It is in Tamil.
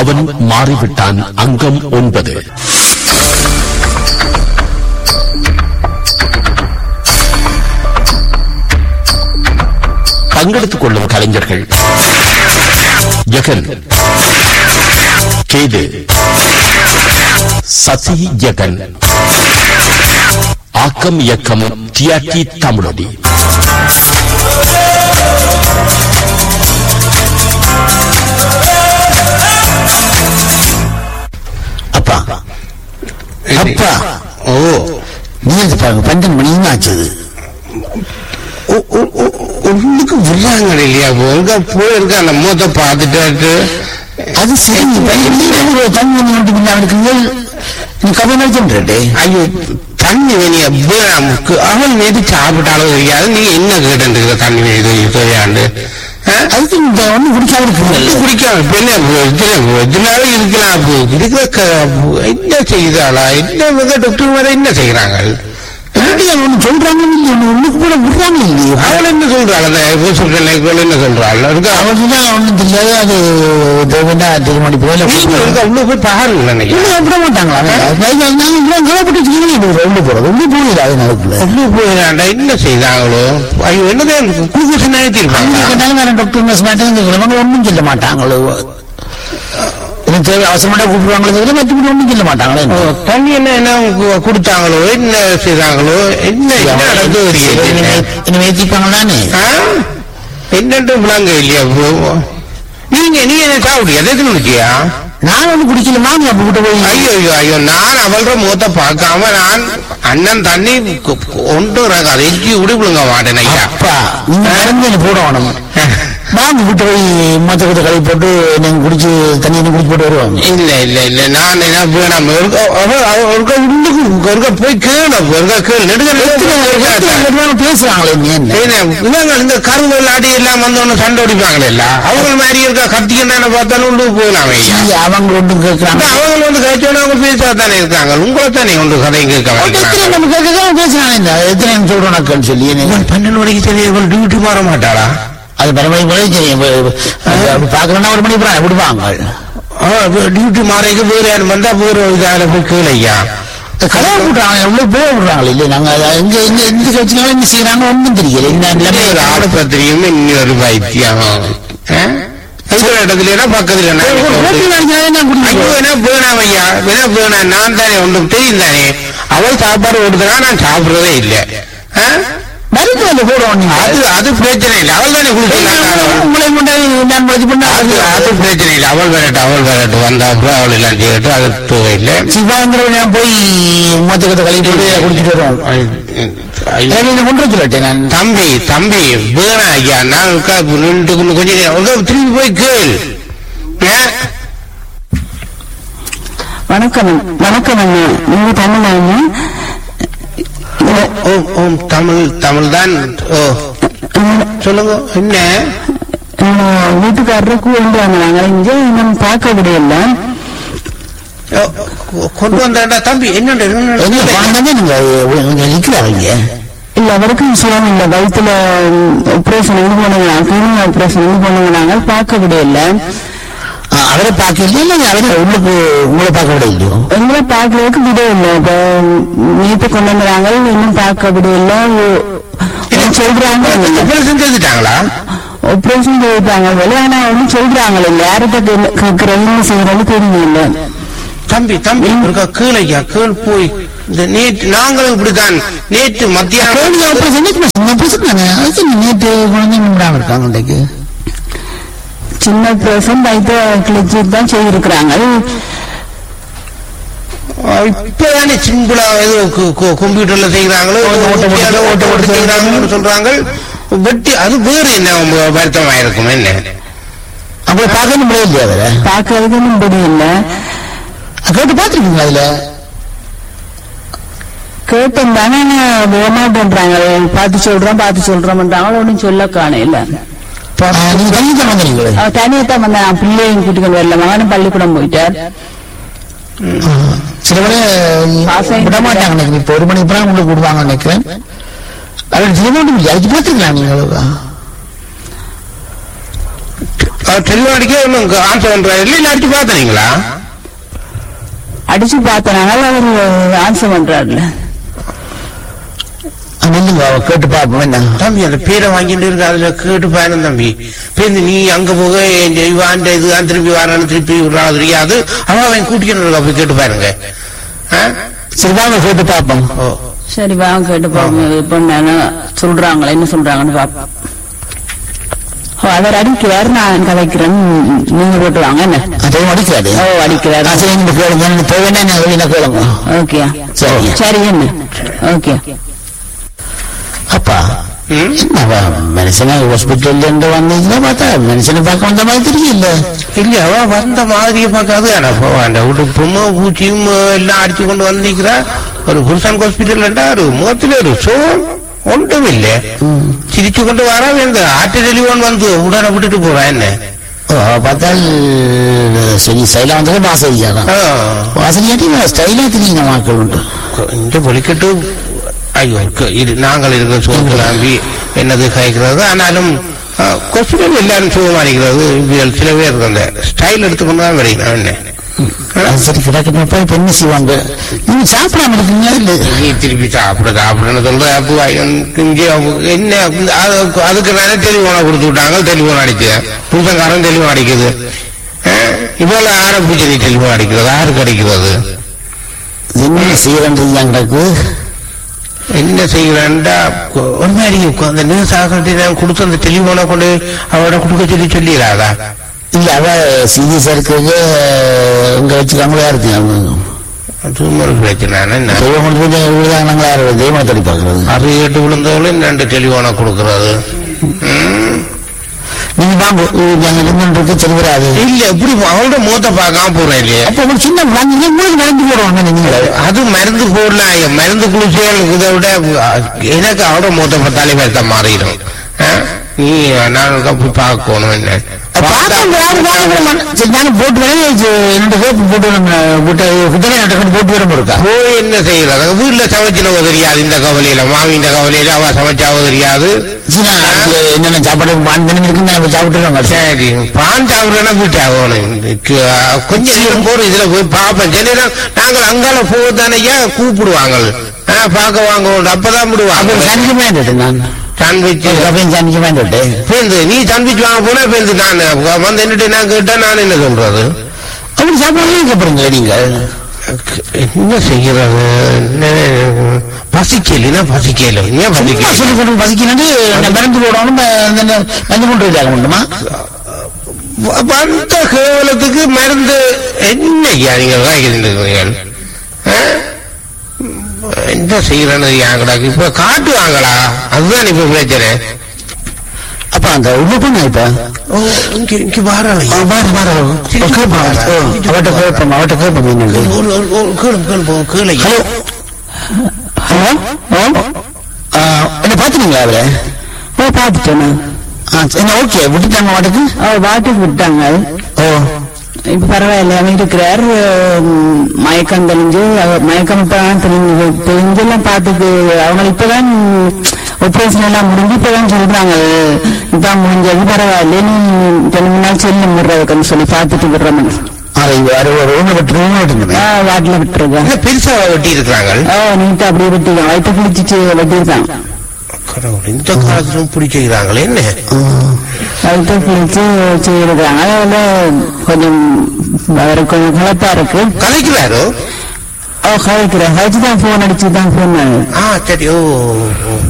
அவன் மாறிவிட்டான் அங்கம் ஒன்பது பங்கெடுத்துக் கொள்ளும் கலைஞர்கள் ஜெகன் கேது சசி ஜெகன் ஆக்கம் இயக்கம் டிஆர்டி தமிழொலி அப்பா அப்பா ஓ நீங்க பாருங்க பன்னெண்டு மணி ஆச்சுது ஒண்ணுக்கு விடுறாங்க இல்லையா எங்க போயிருக்க அந்த மூத்த பார்த்துட்டு அது சரி நீங்க தண்ணி மட்டும் இல்ல அவனுக்கு நீ கதை நினைச்சுட்டு ஐயோ தண்ணி வேணிய நமக்கு அவன் நேற்று சாப்பிட்டாலும் தெரியாது நீ என்ன கேட்டு தண்ணி வேணி தெரியாண்டு அதுக்கு இந்த ஒண்ணு குடிக்காம இருக்கு குடிக்காம இப்ப என்ன இதுல இதனால இருக்கலாம் அப்போ இருக்கிற க- என்ன செய்தாளா என்ன டாக்டர் வர என்ன செய்யறாங்க ஒண்ணு சொல்றாங்க இல்லையா ஒண்ணுக்கு கூட விடுறாங்க இல்லையா அவள் என்ன சொல்றாள் அந்த சொல்றேன் என்ன சொல்றாள் இருக்கா அவனுக்கு தான் ஒண்ணும் தெரியாது அது தேவைன்னா திருமணி போயில நீங்க இருக்கா உள்ள போய் பாருங்க நினைக்கிறேன் உள்ள விட மாட்டாங்களா நாங்க இவ்வளவு கவலைப்பட்டு உள்ள போறது உள்ள போயிடாது அது நடக்குல உள்ளே போயிடாண்டா என்ன செய்தாங்களோ ஐயோ என்னதான் குளுக்கோஸ் நிறுத்திருப்பாங்க டாக்டர் நர்ஸ் மாட்டாங்க ஒண்ணும் சொல்ல மாட்டாங்களோ எனக்கு தேவை அவசரமாட்டா கூப்பிடுவாங்களே தவிர மற்றபடி ஒண்ணும் சொல்ல மாட்டாங்களே தண்ணி என்ன என்ன கு- கொடுத்தாங்களோ என்ன செய்தாங்களோ என்ன என்ன நடந்தது தெரியல. இனிமே ஏற்றிப்பாங்களானே ஆ? என்னன்ட்டு விளங்க இல்லையா bro? நீங்க நீ என்ன சாப்பிடு எதை நினைச்சியா நான் ஒண்ணு குடிக்கல மாமி அப்ப கிட்ட போய் ஐயோ ஐயோ ஐயோ நான் அவளோட முகத்தை பார்க்காம நான் அண்ணன் தண்ணி கொ- கொண்டு வராங்க அதை எச்சி விடுங்க மாட்டேன் ஐயா அப்பா நீங்க மருந்து எனக்கு போட வேணும் மாமி கிட்ட போய் மொத்த கிட்ட கழுவி போட்டு நீங்க குடிச்சு தண்ணி என்ன குடிச்சு போட்டு வருவாங்க இல்ல இல்ல இல்ல நான் என்ன வேணாம் ஒருக்கா அவ- அவ- ஒருக்கா உள்ளுக்கு ஒருக்கா போய் கேளு ஒருக்கா கேளு நெடுக்க பேசுறாங்களே நீ என்ன இவங்க இந்த கருங்கல் அடி எல்லாம் வந்து ஒண்ணு சண்டை அடிப்பாங்களே இல்ல அவங்க மாதிரி இருக்கா கத்திக்கிட்டான பார்த்தாலும் உள்ளுக்கு போகலாம் ஐயா சீ, அவங்க ஒன்றும் கேட்கறாங்க அப்ப அவங்க வந்து கழிச்சோட அவங்க பேசா தானே இருக்காங்க உங்களை தானே ஒன்று கதையும் கேட்க எத்தனை வைக்கிறாங்க நம்ம கேட்க பேசுறாங்க இந்த எத்தனை சொல்றோம் நக்கன்னு சொல்லி இவன் பன்னெண்டு மணிக்கு சரி இவள் டியூட்டி மாற மாட்டாளா அது பரமணி போல தெரியும் பாக்கணும்னா ஒரு மணி அப்புறம் விடுவாங்க டியூட்டி மாறைக்கு வேற யாரும் வந்தா வேற இதால போய் கேளு ஐயா கதவை விடுறாங்க எவ்வளவு போக விடுறாங்க இல்ல நாங்க அதை எங்க எங்க எந்த கட்சினாலும் என்ன செய்யறாங்க ஒண்ணும் தெரியல இந்த இல்ல, ஒரு ஆளு பத்திரியும் இன்னொரு வைத்தியம் ஆ? எந்த இடத்துல பக்கத்துல நான் ஐயோ என்ன வேணாம் ஐயா என்ன வேணாம் நான் தானே ஒன்றும் தெரியும் தானே அவள் சாப்பாடு கொடுத்தனா நான் சாப்பிடுறதே இல்லை ஆ? மருந்து வந்து போடுவோம் நீங்க அது அது பிரச்சனை இல்லை அவள் தானே கொடுத்துருக்காங்க உங்களை முன்னாடி நான் முயற்சி பண்ணா அது அது பிரச்சனை இல்லை அவள் வரட்டும் அவள் வரட்டும் வந்த அப்புறம் அவள் எல்லாம் செய்யட்டும் அது தேவையில்லை சிவாங்கிற நான் போய் மொத்த கத்தை கழுவி போட்டு குடிச்சிட்டு வருவோம் ஐயோ. நீங்க கொண்டு வச்சுட்டேன் நான் தம்பி தம்பி வேணாம் ஐயா நான் உட்கா- நின்னுட்டு கொஞ்சம் கொஞ்சம் நேரம் உட்கா, திரும்பி போய் கேள் ஆ? வணக்கம் வணக்கம் அண்ணா நீங்க தமிழ் அண்ணா ஓ, ஓ, ஓ, தமிழ் தமிழ் தான் ஓ சொல்லுங்க என்ன வீட்டுக்காரரு கூண்டு வந்தாங்க இங்க நம்ம பார்க்க முடியல ஓ, கொண்டு வந்தாண்டா தம்பி என்னடா என்ன என்ன குழந்தை நீங்க நீங்க நிக்கிறாங்க இல்ல அவருக்கும் சுகம் இல்ல வயிற்றுல ஆபரேஷன் இது பண்ணுங்க கிளீனிங் ஆபரேஷன் இது பண்ணுங்க நாங்க பார்க்க முடியல அவரை பார்க்க இல்லையா இல்ல அவரை உள்ளுக்கு உங்களை பார்க்க விட இல்லையோ எங்களை பார்க்கறதுக்கு விட இல்ல இப்ப நேற்று கொண்டு வந்தாங்க இன்னும் பார்க்க முடியல சொல்றாங்க ஆபரேஷன் செய்துட்டாங்களா ஆபரேஷன் செய்தாங்க போல ஆனா ஒன்னும் சொல்றாங்க இல்ல யார்கிட்ட கேட்கறதுன்னு செய்யறது தெரியல தம்பி தம்பி ஒருக்கா கீழையா கீழ் போய் இந்த நேற்று நாங்களும் இப்படித்தான் நேற்று மத்தியானம் கேள்வி ஆபரேஷன் சின்ன பிரச்சனை அதுக்கு நேற்று குழந்தை நிமிடாம இருக்காங்க இன்றைக்கு சின்ன பிரசன் வயிற்று கிழிச்சு தான் செய்திருக்கிறாங்க இப்பதானே சிம்பிளா ஏதோ கு- கு- கம்ப்யூட்டர்ல செய்யறாங்களோ ஓட்ட ஓட்ட ஓட்ட ஓட்ட ஓட்ட செய்யறாங்கன்னு சொல்றாங்க வெட்டி அது வேறு என்ன வருத்தமா இருக்கும் என்ன அவங்கள பார்க்க முடியல இல்லையா அவரை பார்க்கறதுக்கு ஒன்றும் முடியல கேட்டு பார்த்துருக்கீங்களா அதுல கேட்டேன் தானே வேணான்றாங்க பார்த்து சொல்றோம் பார்த்து சொல்றோம்ன்றாங்க ஒன்றும் சொல்ல காணையில நீங்க தண்ணி தான் வந்தீங்களே அவ தனியா தான் வந்தேன் பிள்ளையும் கூட்டிட்டு வரல மகனும் பள்ளிக்கூடம் போயிட்டார் சில வேளை பாசம் விட மாட்டாங்க நினைக்கிறேன் இப்ப ஒரு மணி அப்புறம் உங்களுக்கு விடுவாங்க நினைக்கிறேன் அவர் சில மட்டும் அதுக்கு பார்த்துக்கலாம் நீங்க டெலிஃபோன் அடிக்க ஒன்றும் ஆன்சர் பண்றாரு இல்லை அடிச்சு பார்த்தீங்களா அடிச்சு பார்த்தனால அவர் ஆன்சர் பண்றாருல நில்லுங்க அவ கேட்டு பார்ப்போம் என்ன தம்பி அந்த பேரை வாங்கிட்டு இருக்கு அதுல கேட்டு பாரு தம்பி பேருந்து நீ அங்க போக இந்த இவான் இதுதான் திருப்பி வரான்னு திருப்பி விடுறான் தெரியாது அவன் அவன் கூட்டிக்கிட்டு இருக்கா போய் கேட்டு பாருங்க ஆ? சரி வாங்க கேட்டு பார்ப்போம் ஓ சரி வாங்க கேட்டு பாப்போம் இப்ப என்ன சொல்றாங்களா என்ன சொல்றாங்கன்னு பாப்போம் ஓ, அவர் அடிக்கிறார் நான் கலைக்கிறேன் நீங்க போட்டு வாங்க என்ன அதையும் அடிக்காது ஓ அடிக்கிறார் ஆ, சரி நீங்க கேளுங்க இப்போ வேணா என்ன வெளியில கேளுங்க ஓகே சரி. சரி என்ன ஓகே அப்பா ம்? என்னவா மனுஷனை ஹாஸ்பிட்டல்ல இருந்து வந்தீங்கன்னா பார்த்தா மனுஷனை பார்க்க வந்த மாதிரி தெரியல இல்ல அவ வந்த மாதிரியே பார்க்காது ஆனா போ, அந்த உடுப்பும் பூச்சியும் எல்லாம் அடிச்சு கொண்டு வந்திருக்கிறா ஒரு புருஷன் ஹாஸ்பிட்டல் ஒரு முகத்துல ஒரு சோம் ஒன்றும் இல்ல சிரிச்சு கொண்டு வர இந்த ஆட்டு டெலிஃபோன் வந்து உடனே விட்டுட்டு போறா என்ன ஓ, பார்த்தால் சரி ஸ்டைலா வந்தது வாசலியா தான் ஆ. வாசலியாட்டி ஸ்டைலா தெரியுங்க மக்கள் உண்டு இந்த பொலிக்கட்டு ஐயோ க- இது நாங்கள் இருக்கிற சோழி என்னது காய்க்கிறது ஆனாலும் கொஸ்டின் எல்லாரும் சுகமா இருக்கிறது இவர்கள் சில பேர் அந்த ஸ்டைல் எடுத்துக்கொண்டு தான் வரைக்கணும் என்ன அது சரி கிடக்கணும் போய் இப்ப என்ன செய்வாங்க நீங்க சாப்பிடாம இருக்கீங்க இல்ல நீ திருப்பி சாப்பிட சாப்பிடுன்னு சொல்ற அப்போ இங்கே என்ன அது- அதுக்கு நானே டெலிஃபோனை கொடுத்து விட்டாங்க டெலிஃபோன் அடிக்குது புருஷங்காரன் டெலிஃபோன் அடிக்குது இவ்வளவு ஆற பூச்சி நீ டெலிஃபோன் அடிக்கிறது யாருக்கு அடிக்கிறது என்ன செய்யறேன்றீங்க கிடக்கு என்ன செய்யறான்டா ஒரு மாதிரி இருக்கும். அந்த நியூஸ் ஆகிட்டு நான் கொடுத்து அந்த டெலிஃபோனை கொண்டு அவட கொடுக்க சொல்லி சொல்லிடாதா இல்ல அவ சீரியஸா இருக்கிறது இங்க வச்சுக்காங்களா இருக்கு அது ஒரு பிரச்சனை என்ன தெய்வம் கொண்டு போய் விழுதாங்களா தெய்வம் தடி பாக்குறது அது கேட்டு விழுந்தவளும் ரெண்டு டெலிஃபோனை கொடுக்கறது ம். நீங்க வாங்க நாங்க நின்று சரி வராது இல்ல எப்படி அவளோட மூத்த பார்க்காம போறேன் இல்லையா அப்ப ஒரு சின்ன வாங்க உங்களுக்கு நடந்து போடுவாங்க நீங்க அது மருந்து போடலாம் மருந்து குளிச்சியல் இதை விட எனக்கு அவட மூத்த பார்த்தாலே பேச மாறிடும் ஆ? நீ நான் போய் பார்க்கணும் என்ன பார்த்தா யாரு வாங்க விட மாட்டேன். சரி நானும் போட்டு வரேன் என்னோட வேப்பு போட்டு வரேன் போட்டு குதிரை கொண்டு போட்டு வர இருக்கா போய் என்ன செய்யறது வீட்டுல சமைச்சினவ தெரியாது இந்த கவலையில மாமி இந்த கவலையில அவ சமைச்சாவ தெரியாது சரி, நான் அதுக்கு என்னென்ன சாப்பாடு பான் பண்ணி இருக்கு நான் சாப்பிட்டுருவாங்க சரி பான் சாப்பிடுறேன்னா வீட்டு ஆகணும் கொஞ்சம் நேரம் போற இதுல போய் பார்ப்பேன் சில நேரம் நாங்கள் அங்கால போதானையா கூப்பிடுவாங்க ஆ, பார்க்க வாங்க அப்பதான் அப்ப விடுவாங்க சனிக்கு வேண்டிட்டு நான் சாண்ட்விச் கப்பையும் சனிக்கு வேண்டிட்டு பேருந்து நீ சாண்ட்விச் வாங்க போனா பேருந்து நான் வந்து என்னட்டு நான் கேட்டா நான் என்ன சொல்றது அப்படி சாப்பிடாம சாப்பிடுங்க நீங்க என்ன செய்யறது என்ன பசிக்கலைன்னா பசிக்கல ஏன் சும்மா பசிக்கல சொல்லி சொல்லி பசிக்கணும்னு நான் மருந்து போடணும் மஞ்சள் கொண்டு வைக்காக முடியுமா வ- வந்த கேவலத்துக்கு மருந்து என்னையா நீங்கள் வாங்கிருந்தீர்கள் என்ன செய்யறேன்னு யாங்கடாக்கு இப்ப காட்டுவாங்களா அதுதான் இப்ப பிரச்சனை அப்ப அந்த உள்ள பண்ண இப்ப ஓ இங்க இங்க வாராங்க பாரு பாரு கேட்போம் அவட்ட கேட்போம் அவட்ட கேட்போம் என்னண்டு கேளு கேளு போ கேளு ஹலோ ஹலோ என்ன பாத்துனீங்களா அவரை ஓ பாத்துட்டேன் நான். ஆ, சரி, என்ன ஓகே விட்டுட்டாங்க வாட்டுக்கு ஓ வாட்டுக்கு விட்டாங்க ஓ இப்ப பரவாயில்ல அவன் இருக்கிறார் உம், மயக்கம் தெளிஞ்சு அவர் மயக்கம் இப்பதான் தெளிஞ்சு தெளிஞ்செல்லாம் பார்த்துட்டு அவங்க இப்பதான் ஆபரேஷன் எல்லாம் முடிஞ்சு இப்பதான் சொல்றாங்க இதான் முடிஞ்சது பரவாயில்ல நீ ரெண்டு மூணு நாள் செல்ல விடுறதுக்குன்னு சொல்லி பார்த்துட்டு விடுறோம் அரை அரை ஒரு ரூம் விட்டு ரூம் விட்டுருங்க வாட்டில விட்டுருக்கேன் என்ன பெருசா வெட்டி இருக்கிறாங்க ஓ நீட்டா அப்படியே வெட்டிருக்கான் வயிற்று குளிச்சுட்டு வெட்டியிருக்கான் கடவுள் இந்த காலத்திலும் பிடிச்சிக்கிறாங்களே என்ன வயிற்று குளிச்சு செய்யிருக்காங்க அதுல கொஞ்சம் அவருக்கு கொஞ்சம் கலப்பா இருக்கு கலைக்கிறாரோ ஓ கலைக்கிறேன் கழிச்சு தான் போன் அடிச்சு தான் போன் ஆ சரி ஓ ஓ.